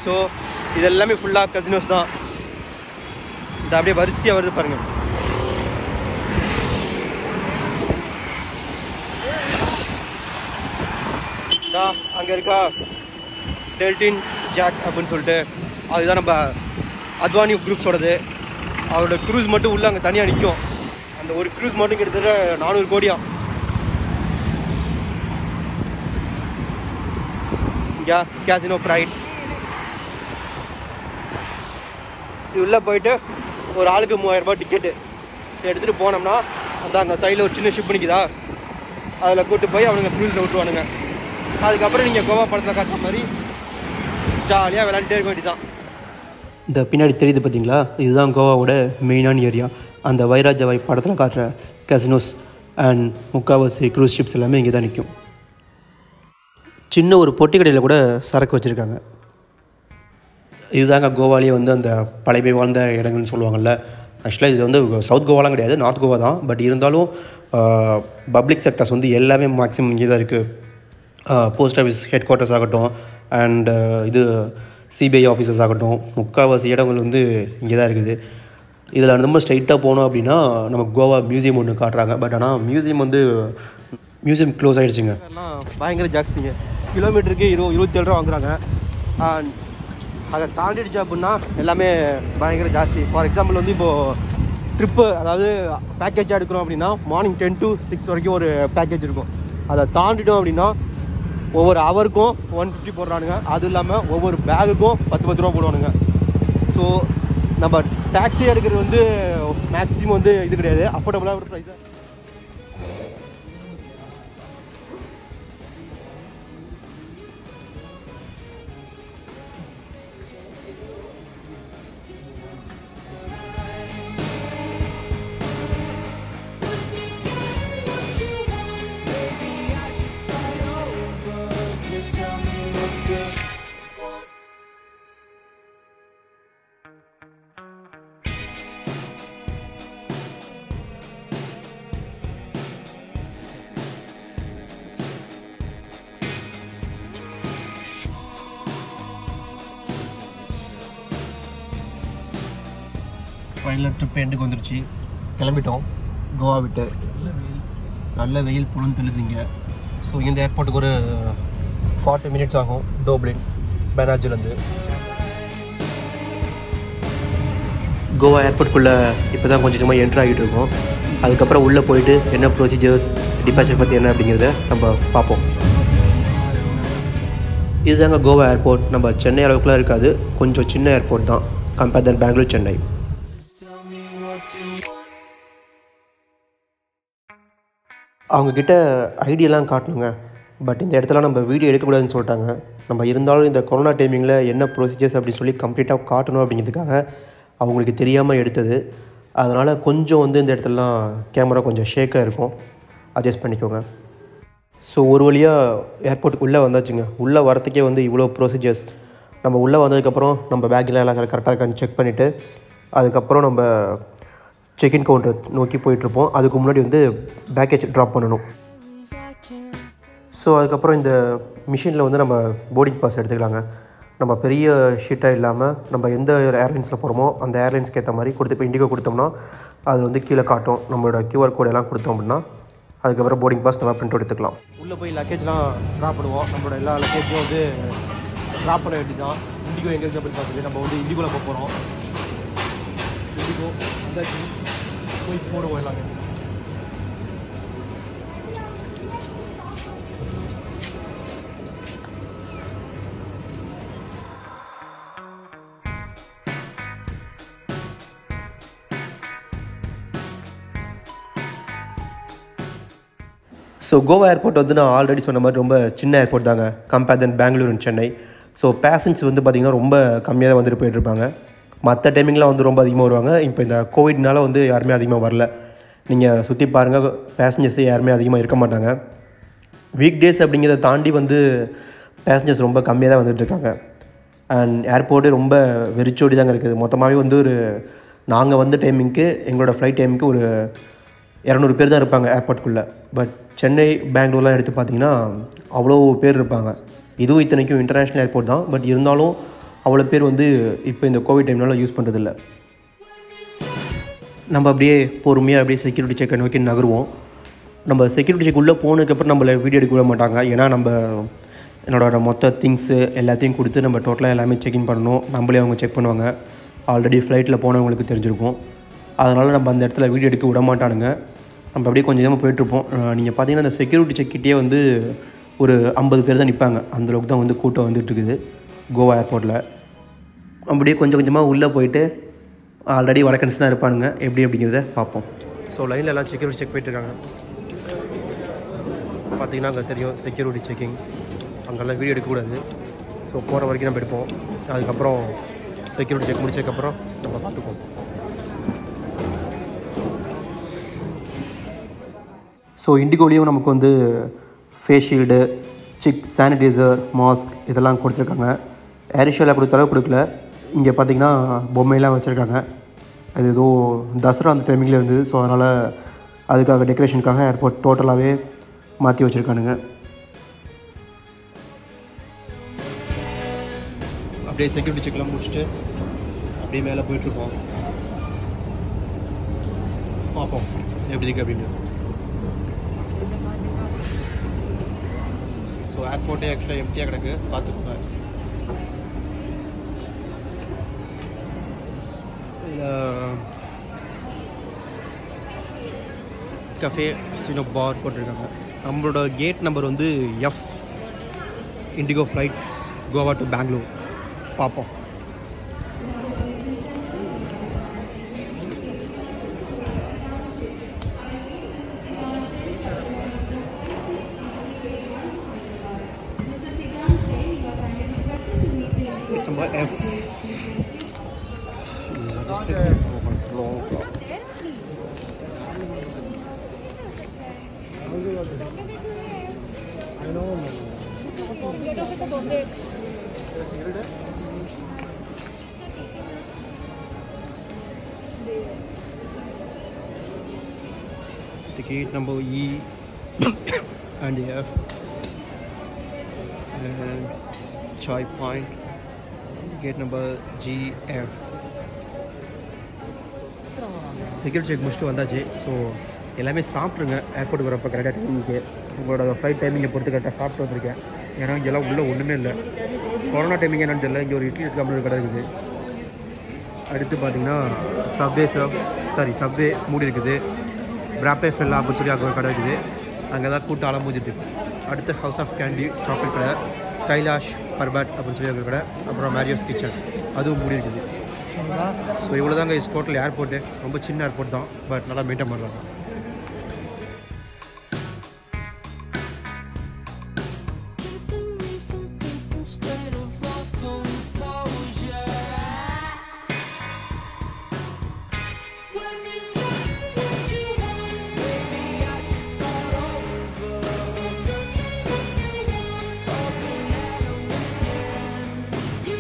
So இது எல்லாமே ஃபுல்லாக கசினோஸ் தான் இது அப்படியே வரிசையாக வருது பாருங்க இதா அங்கே இருக்கா டெல்டின் ஜாக் அப்படின்னு சொல்லிட்டு அதுதான் நம்ம அத்வானி குரூப்ஸோடது அவரோட க்ரூஸ் மட்டும் உள்ள அங்கே தனியாக நிற்கும் அந்த ஒரு க்ரூஸ் மட்டும் கிட்டத்தட்ட நானூறு கோடியா இங்கே கேசினோ ப்ரைட் இது உள்ளே போயிட்டு ஒரு ஆளுக்கு மூவாயிரம் ரூபாய் டிக்கெட்டு எடுத்துகிட்டு போனோம்னா அந்த அங்கே சைடில் ஒரு சின்ன ஷிப் நிற்குதா அதில் கூட்டு போய் அவனுங்க க்ரூஸில் விட்டுருவானுங்க அதுக்கப்புறம் நீங்கள் கோவா படத்தில் காட்டுற மாதிரி ஜாலியாக விளையாண்டுட்டே இருக்க வேண்டியதான் இந்த பின்னாடி தெரியுது பார்த்தீங்களா இதுதான் கோவாவோட மெயினான ஏரியா அந்த வைராஜாவாய் படத்தில் காட்டுற கசினோஸ் அண்ட் முக்காவாசி க்ரூஸ் ஷிப்ஸ் எல்லாமே இங்கே தான் நிற்கும் சின்ன ஒரு பொட்டி கடையில் கூட சரக்கு வச்சுருக்காங்க இதுதாங்க கோவாலேயே வந்து அந்த பழைமை வாழ்ந்த இடங்கள்னு சொல்லுவாங்கள்ல ஆக்சுவலாக இது வந்து சவுத் கோவாலாம் கிடையாது நார்த் கோவா தான் பட் இருந்தாலும் பப்ளிக் செக்டர்ஸ் வந்து எல்லாமே மேக்ஸிமம் இங்கே தான் இருக்குது போஸ்ட் ஆஃபீஸ் ஹெட் குவார்ட்டர்ஸ் ஆகட்டும் அண்ட் இது சிபிஐ ஆஃபீஸர்ஸ் ஆகட்டும் முக்கால்வாசி இடங்கள் வந்து இங்கே தான் இருக்குது இதில் நம்ம ஸ்ட்ரைட்டாக போனோம் அப்படின்னா நமக்கு கோவா மியூசியம் ஒன்று காட்டுறாங்க பட் ஆனால் மியூசியம் வந்து மியூசியம் க்ளோஸ் ஆகிடுச்சுங்க எல்லாம் பயங்கர ஜாஸ்திங்க கிலோமீட்டருக்கு இரு இருபத்தேழு ரூபா வாங்குறாங்க அண்ட் அதை தாண்டிடுச்சு அப்படின்னா எல்லாமே பயங்கர ஜாஸ்தி ஃபார் எக்ஸாம்பிள் வந்து இப்போது ட்ரிப்பு அதாவது பேக்கேஜாக எடுக்கிறோம் அப்படின்னா மார்னிங் டென் டு சிக்ஸ் வரைக்கும் ஒரு பேக்கேஜ் இருக்கும் அதை தாண்டிட்டோம் அப்படின்னா ஒவ்வொரு ஹவருக்கும் ஒன் ஃபிஃப்டி போடுறானுங்க அதுவும் இல்லாமல் ஒவ்வொரு பேகுக்கும் பத்து பத்து ரூபா போடுவானுங்க ஸோ நம்ம டாக்ஸி எடுக்கிறது வந்து மேக்ஸிமம் வந்து இது கிடையாது அஃபோர்டபுளாக ஒரு ப்ரைஸாக ஃபைனல் ட்ரிப் எண்டுக்கு வந்துருச்சு கிளம்பிட்டோம் கோவா விட்டு நல்ல வெயில் புலம் தெளிதுங்க ஸோ இந்த ஏர்போர்ட்டுக்கு ஒரு ஃபார்ட்டி மினிட்ஸ் ஆகும் டோப்ளின் பெனாஜிலேருந்து கோவா ஏர்போர்ட்குள்ளே இப்போ தான் கொஞ்சம் கொஞ்சமாக என்ட்ரு ஆகிட்டு இருக்கோம் அதுக்கப்புறம் உள்ளே போயிட்டு என்ன ப்ரொசீஜர்ஸ் டிபார்ச்சர் பற்றி என்ன அப்படிங்கிறத நம்ம பார்ப்போம் இதுதாங்க கோவா ஏர்போர்ட் நம்ம சென்னை அளவுக்குலாம் இருக்காது கொஞ்சம் சின்ன ஏர்போர்ட் தான் கம்பேர் தன் பெங்களூர் சென்னை அவங்கக்கிட்ட ஐடியெல்லாம் காட்டணுங்க பட் இந்த இடத்துல நம்ம வீடியோ எடுக்கக்கூடாதுன்னு சொல்லிட்டாங்க நம்ம இருந்தாலும் இந்த கொரோனா டைமிங்கில் என்ன ப்ரொசீஜர்ஸ் அப்படின்னு சொல்லி கம்ப்ளீட்டாக காட்டணும் அப்படிங்கிறதுக்காக அவங்களுக்கு தெரியாமல் எடுத்தது அதனால் கொஞ்சம் வந்து இந்த இடத்துலலாம் கேமரா கொஞ்சம் ஷேக்காக இருக்கும் அட்ஜஸ்ட் பண்ணிக்கோங்க ஸோ ஒரு வழியாக ஏர்போர்ட்டுக்கு உள்ளே வந்தாச்சுங்க உள்ளே வரத்துக்கே வந்து இவ்வளோ ப்ரொசீஜர்ஸ் நம்ம உள்ளே வந்ததுக்கப்புறம் நம்ம பேக்கில் எல்லாம் கரெக்டாக இருக்கான்னு செக் பண்ணிவிட்டு அதுக்கப்புறம் நம்ம செக்இன் கவுண்டர் நோக்கி போயிட்டுருப்போம் அதுக்கு முன்னாடி வந்து பேக்கேஜ் ட்ராப் பண்ணணும் ஸோ அதுக்கப்புறம் இந்த மிஷினில் வந்து நம்ம போர்டிங் பாஸ் எடுத்துக்கலாங்க நம்ம பெரிய ஷீட்டாக இல்லாமல் நம்ம எந்த ஏர்லைன்ஸில் போகிறோமோ அந்த ஏர்லைன்ஸ்க்கு ஏற்ற மாதிரி கொடுத்து இப்போ இண்டிகோ கொடுத்தோம்னா அது வந்து கீழே காட்டும் நம்மளோட கியூஆர் கோட் எல்லாம் கொடுத்தோம் அப்படின்னா அதுக்கப்புறம் போர்டிங் பாஸ் நம்ம பிரிண்ட் எடுத்துக்கலாம் உள்ளே போய் லக்கேஜ்லாம் ட்ராப் பண்ணுவோம் நம்மளோட எல்லா லக்கேஜும் வந்து ட்ராப் பண்ண வேண்டி தான் இண்டிகோ எங்கே இருக்குது அப்படின்னு பார்த்துட்டு நம்ம வந்து இண்டிகோவில் போக போகிறோம் இண்டிகோ வந்தாச்சு போய் போடுவோம் எல்லாமே ஸோ கோவா ஏர்போர்ட் வந்து நான் ஆல்ரெடி சொன்ன மாதிரி ரொம்ப சின்ன ஏர்போர்ட் தாங்க compare then Bangalore and Chennai so passengers வந்து பார்த்திங்கன்னா ரொம்ப கம்மியாக தான் வந்துட்டு போயிட்டுருப்பாங்க மற்ற டைமிங்லாம் வந்து ரொம்ப அதிகமாக வருவாங்க இப்போ இந்த கோவிட்னால வந்து யாருமே அதிகமாக வரல நீங்கள் சுற்றி பாருங்கள் பேசஞ்சர்ஸ் யாருமே அதிகமாக இருக்க மாட்டாங்க வீக் டேஸ் அப்படிங்கிறத தாண்டி வந்து பேசஞ்சர்ஸ் ரொம்ப கம்மியாக தான் வந்துட்டுருக்காங்க அண்ட் ஏர்போர்ட்டு ரொம்ப வெறிச்சோடி தாங்க இருக்குது மொத்தமாகவே வந்து ஒரு நாங்கள் வந்த டைமிங்க்கு எங்களோட ஃப்ளைட் டைமுக்கு ஒரு இரநூறு பேர் தான் இருப்பாங்க ஏர்போர்ட்டுக்குள்ளே பட் சென்னை பெங்களூர்லாம் எடுத்து பார்த்தீங்கன்னா அவ்வளோ பேர் இருப்பாங்க இதுவும் இத்தனைக்கும் இன்டர்நேஷ்னல் ஏர்போர்ட் தான் பட் இருந்தாலும் அவ்வளோ பேர் வந்து இப்போ இந்த கோவிட் டைம்னால யூஸ் பண்ணுறதில்ல நம்ம அப்படியே பொறுமையாக அப்படியே செக்யூரிட்டி செக்கை நோக்கி நகருவோம் நம்ம செக்யூரிட்டி செக் உள்ளே போனதுக்கப்புறம் நம்மளை வீடியோ எடுக்க விட மாட்டாங்க ஏன்னா நம்ம என்னோட மொத்த திங்ஸு எல்லாத்தையும் கொடுத்து நம்ம டோட்டலாக எல்லாமே செக்இன் பண்ணணும் நம்மளே அவங்க செக் பண்ணுவாங்க ஆல்ரெடி ஃப்ளைட்டில் போனவங்களுக்கு தெரிஞ்சிருக்கும் அதனால் நம்ம அந்த இடத்துல வீடியோ எடுக்க விட மாட்டானுங்க நம்ம அப்படியே கொஞ்சம் கொஞ்சமாக போயிட்டுருப்போம் நீங்கள் பார்த்தீங்கன்னா அந்த செக்யூரிட்டி செக்கிட்டே வந்து ஒரு ஐம்பது பேர் தான் நிற்பாங்க அந்தளவுக்கு தான் வந்து கூட்டம் வந்துட்டு இருக்குது கோவா ஏர்போர்ட்டில் அப்படியே கொஞ்சம் கொஞ்சமாக உள்ளே போயிட்டு ஆல்ரெடி வடக்கன்ஸ் தான் இருப்பானுங்க எப்படி அப்படிங்கிறத பார்ப்போம் ஸோ லைனில் எல்லாம் செக்யூரிட்டி செக் போயிட்டுருக்காங்க பார்த்தீங்கன்னா அங்கே தெரியும் செக்யூரிட்டி செக்கிங் அங்கெல்லாம் வீடியோ எடுக்கக்கூடாது ஸோ போகிற வரைக்கும் நம்ம எடுப்போம் அதுக்கப்புறம் செக்யூரிட்டி செக் முடிச்சதுக்கப்புறம் நம்ம பார்த்துப்போம் ஸோ இண்டிகோலேயும் நமக்கு வந்து ஃபேஸ் ஷீல்டு சிக் சானிடைசர் மாஸ்க் இதெல்லாம் கொடுத்துருக்காங்க ஏரிஷியாவில் கொடுத்த அளவு கொடுக்கல இங்கே பார்த்தீங்கன்னா பொம்மையெல்லாம் வச்சுருக்காங்க அது ஏதோ தசரா அந்த டைமிங்கில் இருந்தது ஸோ அதனால் அதுக்காக டெக்கரேஷனுக்காக ஏர்போர்ட் டோட்டலாகவே மாற்றி வச்சுருக்கானுங்க அப்படியே செக்யூரிட்டி செக்லாம் முடிச்சுட்டு அப்படியே மேலே போயிட்டுருப்போம் பார்ப்போம் எப்படி இருக்கு அப்படின்னு ஸோ ஏர்போர்ட்டே ஆக்சுவலாக எம்டியாக கிடக்கு பார்த்துக்கோங்க கஃபே சினோ பார் போட்டிருக்காங்க நம்மளோட கேட் நம்பர் வந்து F IndiGo flights Goa to Bangalore பார்ப்போம் நம்ம F ticket number E and F and Chai Point ticket number GF security check முடிச்சுட்டு வந்தாச்சு ஸோ எல்லாமே சாப்பிட்ருங்க ஏர்போர்ட்டுக்கு வரப்போ கரெக்டாக டைமிங்க்கு உங்களோட ஃப்ளைட் டைமிங்கை பொறுத்து கரெக்டாக சாப்பிட்டு வந்திருக்கேன் ஏன்னா இங்கெல்லாம் உள்ளே ஒன்றுமே இல்லை கொரோனா டைமிங் என்னன்னு தெரியல இங்கே ஒரு இட்லி கம்பெனி கடை இருக்குது அடுத்து பார்த்தீங்கன்னா சப்வே சப் சாரி சப்வே மூடி இருக்குது பிராப்பே ஃபெல்லா அப்படின்னு சொல்லி அங்கே ஒரு கடை இருக்குது அங்கே தான் கூட்டம் அலம்பூஞ்சிட்டு அடுத்து ஹவுஸ் ஆஃப் கேண்டி சாக்லேட் கடை கைலாஷ் பர்பாட் அப்படின்னு சொல்லி அங்கே கடை அப்புறம் மேரியோஸ் கிச்சன் அதுவும் மூடி இருக்குது ஸோ இவ்வளோ தாங்க இஸ் டோட்டல் ஏர்போர்ட்டு ரொம்ப சின்ன ஏர்போர்ட் தான் பட் நல்லா மெயின்டைன் பண்ணுறாங்க Keeping me from thinking straight or lost composure. When you got what you want, maybe I should start over. There's nothing left to want, open at 'em again. You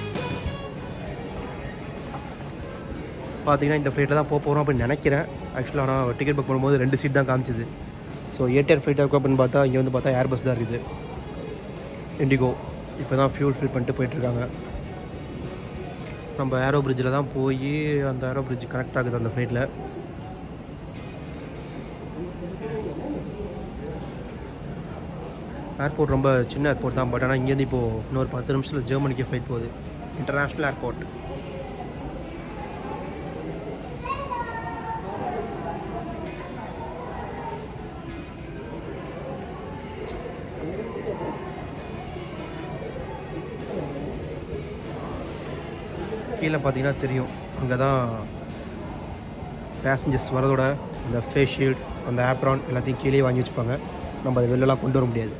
பார்த்தீங்கன்னா இந்த ஃப்ளைட்டில் தான் போக போகிறோம் அப்படின்னு நினைக்கிறேன் ஆக்சுவலாக ஆனால் டிக்கெட் புக் பண்ணும்போது ரெண்டு சீட் தான் காமிச்சிது ஸோ ஏடிஆர் ஃப்ளைட்டாக இருக்கும் அப்படின்னு பார்த்தா இங்கே வந்து பார்த்தா ஏர் பஸ் தான் இருக்குது இண்டிகோ இப்போ தான் ஃபியூல் ஃபில் பண்ணிட்டு போயிட்டுருக்காங்க நம்ம ஏரோ பிரிட்ஜில் தான் போய் அந்த ஏரோ பிரிட்ஜ் கனெக்ட் ஆகுது அந்த ஃப்ளைட்டில் ஏர்போர்ட் ரொம்ப சின்ன ஏர்போர்ட் தான் பட் ஆனால் இங்கேருந்து இப்போது இன்னொரு பத்து நிமிஷத்தில் ஜெர்மனிக்கு ஃப்ளைட் போகுது இன்டர்நேஷ்னல் ஏர்போர்ட் கீழே பார்த்தீங்கன்னா தெரியும் அங்கே தான் பேசஞ்சர்ஸ் வரதோட அந்த ஃபேஸ் ஷீல்ட் அந்த ஆப்ரான் எல்லாத்தையும் கீழே வாங்கி வச்சுப்பாங்க நம்ம அதை வெளிலலாம் கொண்டு வர முடியாது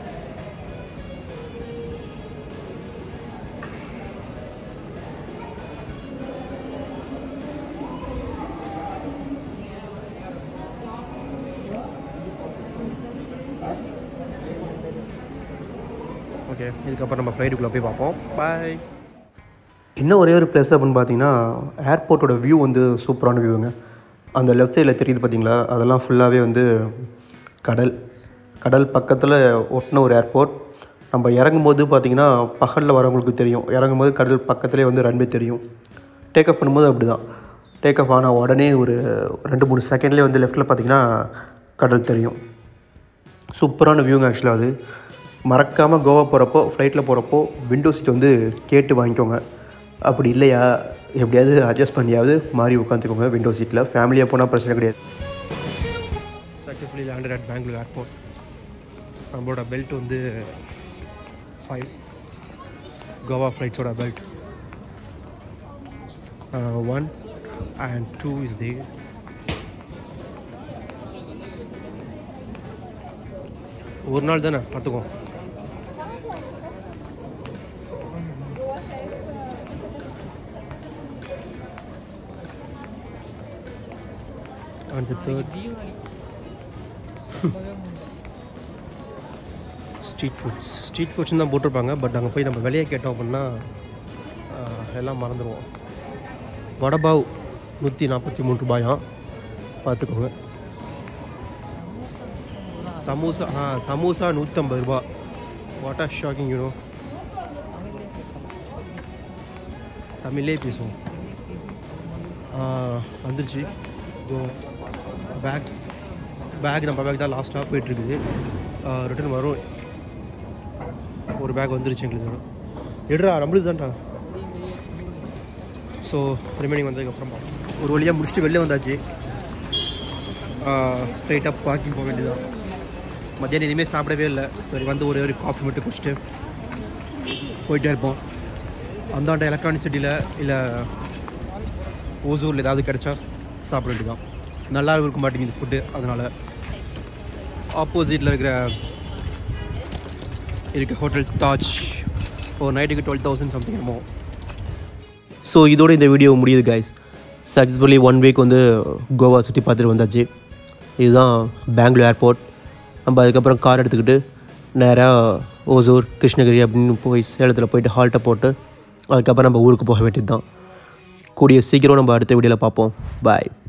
ஓகே இதுக்கப்புறம் நம்ம ஃப்ளைட்டுக்குள்ளே போய் பார்ப்போம் பாய் இன்னும் ஒரே ஒரு ப்ளஸ் அப்படின்னு பார்த்தீங்கன்னா ஏர்போர்ட்டோட வியூ வந்து சூப்பரான வியூங்க அந்த லெஃப்ட் சைடில் தெரியுது பார்த்தீங்களா அதெல்லாம் ஃபுல்லாகவே வந்து கடல் கடல் பக்கத்தில் ஒட்டின ஒரு ஏர்போர்ட் நம்ம இறங்கும்போது பார்த்திங்கன்னா பகலில் வரவங்களுக்கு தெரியும் இறங்கும்போது கடல் பக்கத்துலேயே வந்து ரன்வே தெரியும் டேக் ஆஃப் பண்ணும்போது அப்படி தான் டேக் ஆஃப் ஆனால் உடனே ஒரு ரெண்டு மூணு செகண்ட்லேயே வந்து லெஃப்ட்டில் பார்த்திங்கன்னா கடல் தெரியும் சூப்பரான வியூங்க ஆக்சுவலாக அது மறக்காமல் கோவா போகிறப்போ ஃப்ளைட்டில் போகிறப்போ விண்டோ சீட் வந்து கேட்டு வாங்கிக்கோங்க அப்படி இல்லையா எப்படியாவது அட்ஜஸ்ட் பண்ணியாவது மாறி உட்காந்துக்கோங்க விண்டோ சீட்டில் ஃபேமிலியாக போனால் பிரச்சனை கிடையாது successfully landed at Bangalore airport நம்மளோட பெல்ட் வந்து ஃபைவ் கோவா ஃப்ளைட்ஸோட belt one and two is they ஒரு நாள் தானே பார்த்துக்கோ and the third street foods street foods தான் போட்டிருப்பாங்க பட் அங்கே போய் நம்ம விலையை கேட்டோம் அப்படின்னா ஆஹ், எல்லாம் மறந்துடுவோம் வடபாவ் நூற்றி நாற்பத்தி மூணு ரூபாயாம் பார்த்துக்கோங்க சமோசா ஆ சமோசா நூற்றம்பது ரூபா வாட் ஆர் ஷாக்கிங் யூனோ தமிழ்லே பேசுவோம் ஆ, வந்துருச்சு பேக்ஸ் பேக் நம்ம பேக் தான் லாஸ்ட்டாக போயிட்டுருக்குது ரிட்டர்ன் வரும் ஒரு பேக் வந்துருச்சு எங்களுக்கு எடுறா நம்மளுக்கு தான்டா ஸோ ரிமைனிங் வந்ததுக்கப்புறமா ஒரு வழியாக முடிச்சுட்டு வெளில வந்தாச்சு ஸ்ட்ரைட்டாக பார்க்கிங் போக வேண்டியதான் மத்தியானம் எதுவுமே சாப்பிடவே இல்லை சரி வந்து ஒரே ஒரு காஃபி மட்டும் குடிச்சிட்டு போயிட்டே இருப்போம் அந்தாண்ட எலக்ட்ரானிக் சிட்டியில் இல்லை ஓசூரில் ஏதாவது கிடைச்சா சாப்பிட வேண்டியதான் நல்லா இருக்க மாட்டேங்குது ஃபுட்டு அதனால் ஆப்போசிட்டில் இருக்கிற இருக்க ஹோட்டல் தாஜ் ஒரு நைட்டுக்கு டுவெல் தௌசண்ட் சம்திங் என்னமோ ஸோ இதோட இந்த வீடியோ முடியுது கைஸ் சக்ஸஸ்ஃபுல்லி ஒன் வீக் வந்து கோவா சுற்றி பார்த்துட்டு வந்தாச்சு இதுதான் பெங்களூர் ஏர்போர்ட் நம்ம அதுக்கப்புறம் கார் எடுத்துக்கிட்டு நேராக ஓசூர் கிருஷ்ணகிரி அப்படின்னு போய் சேலத்தில் போயிட்டு ஹால்ட்டை போட்டு அதுக்கப்புறம் நம்ம ஊருக்கு போக வேண்டியது தான் கூடிய சீக்கிரம் நம்ம அடுத்த வீடியோவில் பார்ப்போம் பாய்